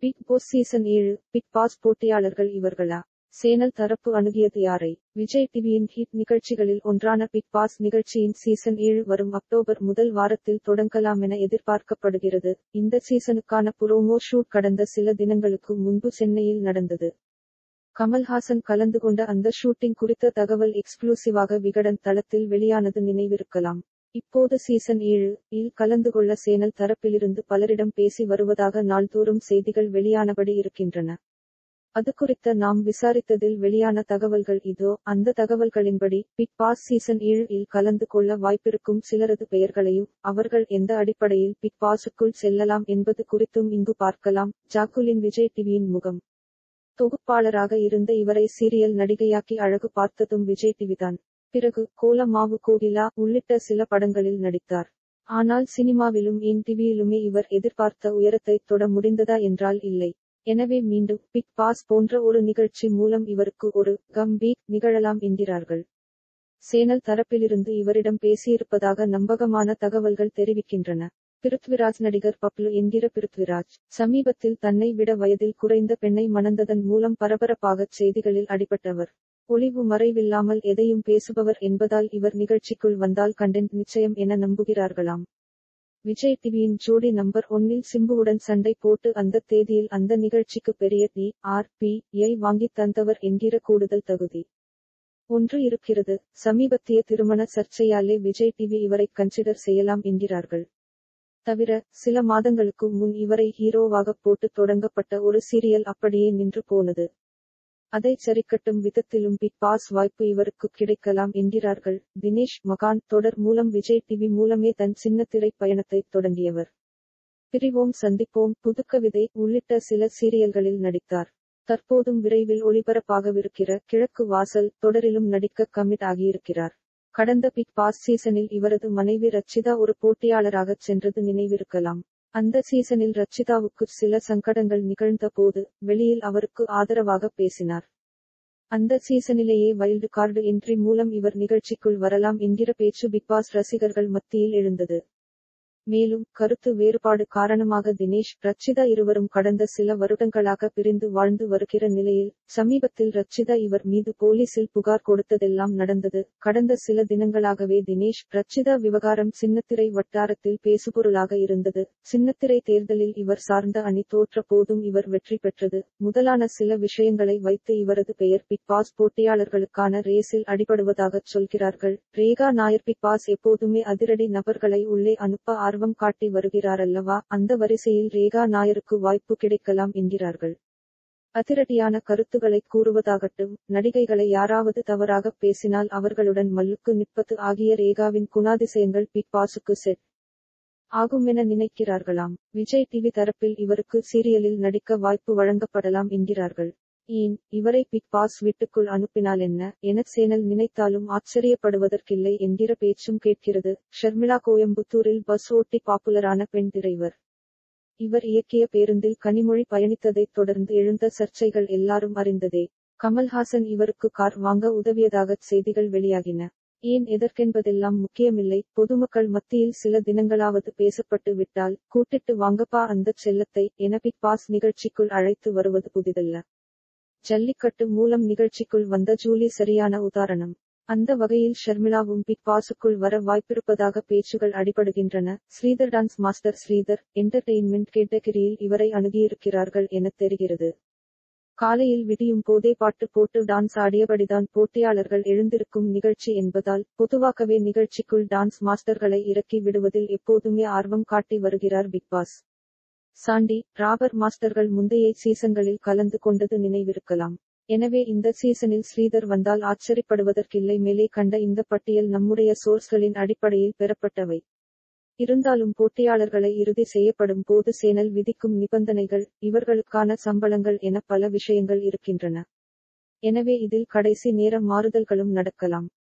big Boss season ஏழு Bigg Boss போட்டியாளர்கள் இவர்களா சேனல் தரப்பு அணுகியது யாரை விஜய் டிவியின் ஹிட் நிகழ்ச்சிகளில் ஒன்றான பிக் பாஸ் நிகழ்ச்சியின் சீசன் ஏழு வரும் அக்டோபர் முதல் வாரத்தில் தொடங்கலாம் என எதிர்பார்க்கப்படுகிறது இந்த சீசனுக்கான புரோமோ ஷூட் கடந்த சில தினங்களுக்கு முன்பு சென்னையில் நடந்தது கமல்ஹாசன் கலந்து கொண்ட அந்த ஷூட்டிங் குறித்த தகவல் எக்ஸ்க்ளூசிவாக விகடன் தளத்தில் வெளியானது நினைவிருக்கலாம் இப்போது சீசன் ஏழு இல் கலந்து கொள்ள சேனல் தரப்பிலிருந்து பலரிடம் பேசி வருவதாக நாள்தோறும் செய்திகள் வெளியானபடி இருக்கின்றன அது குறித்த நாம் விசாரித்ததில் வெளியான தகவல்கள் இதோ அந்த தகவல்களின்படி பிக் பாஸ் சீசன் ஏழு இல் கலந்து கொள்ள வாய்ப்பிருக்கும் சிலரது பெயர்களையும் அவர்கள் எந்த அடிப்படையில் பிக் பாஸுக்குள் செல்லலாம் என்பது குறித்தும் இங்கு பார்க்கலாம் ஜாக்குலின் விஜய் டிவியின் முகம் தொகுப்பாளராக இருந்த இவரை சீரியல் நடிகையாக்கி அழகு பார்த்ததும் விஜய் டிவிதான் பிறகு கோலமாவு கோகிலா உள்ளிட்ட சில படங்களில் நடித்தார் ஆனால் சினிமாவிலும் ஏன் டிவியிலுமே இவர் எதிர்பார்த்த உயரத்தை தொட முடிந்ததா என்றால் இல்லை எனவே மீண்டும் பிக் பாஸ் போன்ற ஒரு நிகழ்ச்சி மூலம் இவருக்கு ஒரு கம்பீக் நிகழலாம் என்கிறார்கள் சேனல் தரப்பிலிருந்து இவரிடம் பேசியிருப்பதாக நம்பகமான தகவல்கள் தெரிவிக்கின்றன பிருத்விராஜ் நடிகர் பப்ளு என்கிற பிருத்விராஜ் சமீபத்தில் தன்னை விட வயதில் குறைந்த பெண்ணை மணந்ததன் மூலம் பரபரப்பாகச் செய்திகளில் அடிபட்டவர் ஒளிவு மறைவில்லாமல் எதையும் பேசுபவர் என்பதால் இவர் நிகழ்ச்சிக்குள் வந்தால் கண்டென்ட் நிச்சயம் என நம்புகிறார்களாம் விஜய் டிவியின் ஜோடி நம்பர் ஒன்னில் சிம்புவுடன் சண்டை போட்டு அந்த தேதியில் அந்த நிகழ்ச்சிக்கு பெரிய டி ஆர் பி ஐ வாங்கித் தந்தவர் என்கிற கூடுதல் தகுதி ஒன்று இருக்கிறது சமீபத்திய திருமண சர்ச்சையாலே விஜய் டிவி இவரை கன்சிடர் செய்யலாம் என்கிறார்கள் தவிர சில மாதங்களுக்கு முன் இவரை ஹீரோவாக போட்டு தொடங்கப்பட்ட ஒரு சீரியல் அப்படியே நின்று போனது அதை சரிக்கட்டும் விதத்திலும் பிக் பாஸ் வாய்ப்பு இவருக்கு கிடைக்கலாம் என்கிறார்கள் தினேஷ் மகான் தொடர் மூலம் விஜய் டிவி மூலமே தன் சின்னத்திரை பயணத்தை தொடங்கியவர் பிரிவோம் சந்திப்போம் புதுக்கவிதை உள்ளிட்ட சில சீரியல்களில் நடித்தார் தற்போதும் விரைவில் ஒளிபரப்பாகவிருக்கிற கிழக்கு வாசல் தொடரிலும் நடிக்க கமிட் ஆகியிருக்கிறார் கடந்த பிக் பாஸ் சீசனில் இவரது மனைவி ரச்சிதா ஒரு போட்டியாளராகச் சென்றது நினைவிருக்கலாம் அந்த சீசனில் ரச்சிதாவுக்கு சில சங்கடங்கள் நிகழ்ந்த போது வெளியில் அவருக்கு ஆதரவாக பேசினார் அந்த சீசனிலேயே வைல்டு கார்டு என்ட்ரி மூலம் இவர் நிகழ்ச்சிக்குள் வரலாம் என்கிற பேச்சு பிக்பாஸ் ரசிகர்கள் மத்தியில் எழுந்தது மேலும் கருத்து வேறுபாடு காரணமாக தினேஷ் ரச்சிதா இருவரும் கடந்த சில வருடங்களாக பிரிந்து வாழ்ந்து வருகிற நிலையில் சமீபத்தில் ரச்சிதா இவர் மீது போலீசில் புகார் கொடுத்ததெல்லாம் நடந்தது கடந்த சில தினங்களாகவே தினேஷ் ரச்சிதா விவகாரம் சின்னத்திரை வட்டாரத்தில் பேசுபொருளாக இருந்தது சின்னத்திரை தேர்தலில் இவர் சார்ந்த அணி தோற்ற போதும் இவர் வெற்றி பெற்றது முதலான சில விஷயங்களை வைத்து இவரது பெயர் பிக் பாஸ் போட்டியாளர்களுக்கான ரேஸில் அடிபடுவதாகச் சொல்கிறார்கள் ரேகா நாயர் பிக் பாஸ் எப்போதுமே அதிரடி நபர்களை உள்ளே அனுப்ப ஆர்வம் காட்டி வருகிறாரல்லவா அந்த வரிசையில் ரேகா நாயருக்கு வாய்ப்பு கிடைக்கலாம் என்கிறார்கள் அதிரடியான கருத்துக்களை கூறுவதாகட்டும் நடிகைகளை யாராவது தவறாக பேசினால் அவர்களுடன் மல்லுக்கு நிற்பது ஆகிய ரேகாவின் குணாதிசயங்கள் பிக் பாஸுக்கு செட் ஆகுமென நினைக்கிறார்களாம் விஜய் டிவி தரப்பில் இவருக்கு சீரியலில் நடிக்க வாய்ப்பு வழங்கப்படலாம் என்கிறார்கள் ஏன் இவரை பிக் பாஸ் வீட்டுக்குள் அனுப்பினால் என்ன என சேனல் நினைத்தாலும் ஆச்சரியப்படுவதற்கில்லை என்கிற பேச்சும் கேட்கிறது ஷர்மிளா கோயம்புத்தூரில் பஸ் ஓட்டி பாப்புலரான பெண் டிரைவர் இவர் இயக்கிய பேருந்தில் கனிமொழி பயணித்ததைத் தொடர்ந்து எழுந்த சர்ச்சைகள் எல்லாரும் அறிந்ததே கமல்ஹாசன் இவருக்கு கார் வாங்க உதவியதாகச் செய்திகள் வெளியாகின ஏன் எதற்கென்பதெல்லாம் முக்கியமில்லை பொதுமக்கள் மத்தியில் சில தினங்களாவது பேசப்பட்டு விட்டால் கூட்டிட்டு வாங்கப்பா அந்தச் செல்லத்தை என பிக் பாஸ் நிகழ்ச்சிக்குள் அழைத்து வருவது புதிதல்ல ஜல்லிக்கட்டு மூலம் நிகழ்ச்சிக்குள் வந்த ஜூலி சரியான உதாரணம் அந்த வகையில் ஷர்மிளாவும் பிக் பாஸுக்குள் வர வாய்ப்பிருப்பதாக பேச்சுகள் அடிபடுகின்றன Sridhar dance master Sridhar entertainment கேட்டகிரியில் இவரை அணுகியிருக்கிறார்கள் என தெரிகிறது காலையில் விடியும் போதே பாட்டு போட்டு டான்ஸ் ஆடியபடிதான் போட்டியாளர்கள் எழுந்திருக்கும் நிகழ்ச்சி என்பதால் பொதுவாகவே நிகழ்ச்சிக்குள் டான்ஸ் மாஸ்டர்களை இறக்கி விடுவதில் எப்போதுமே ஆர்வம் காட்டி வருகிறார் பிக் பாஸ் சாண்டி ராபர் மாஸ்டர்கள் முந்தைய சீசன்களில் கலந்து கொண்டது நினைவிருக்கலாம் எனவே இந்த சீசனில் ஸ்ரீதர் வந்தால் ஆச்சரியப்படுவதற்கில்லை மேலே கண்ட இந்த பட்டியல் நம்முடைய சோர்ஸ்களின் அடிப்படையில் பெறப்பட்டவை இருந்தாலும் போட்டியாளர்களை இறுதி செய்யப்படும் போது சேனல் விதிக்கும் நிபந்தனைகள் இவர்களுக்கான சம்பளங்கள் என பல விஷயங்கள் இருக்கின்றன எனவே இதில் கடைசி நேர மாறுதல்களும் நடக்கலாம்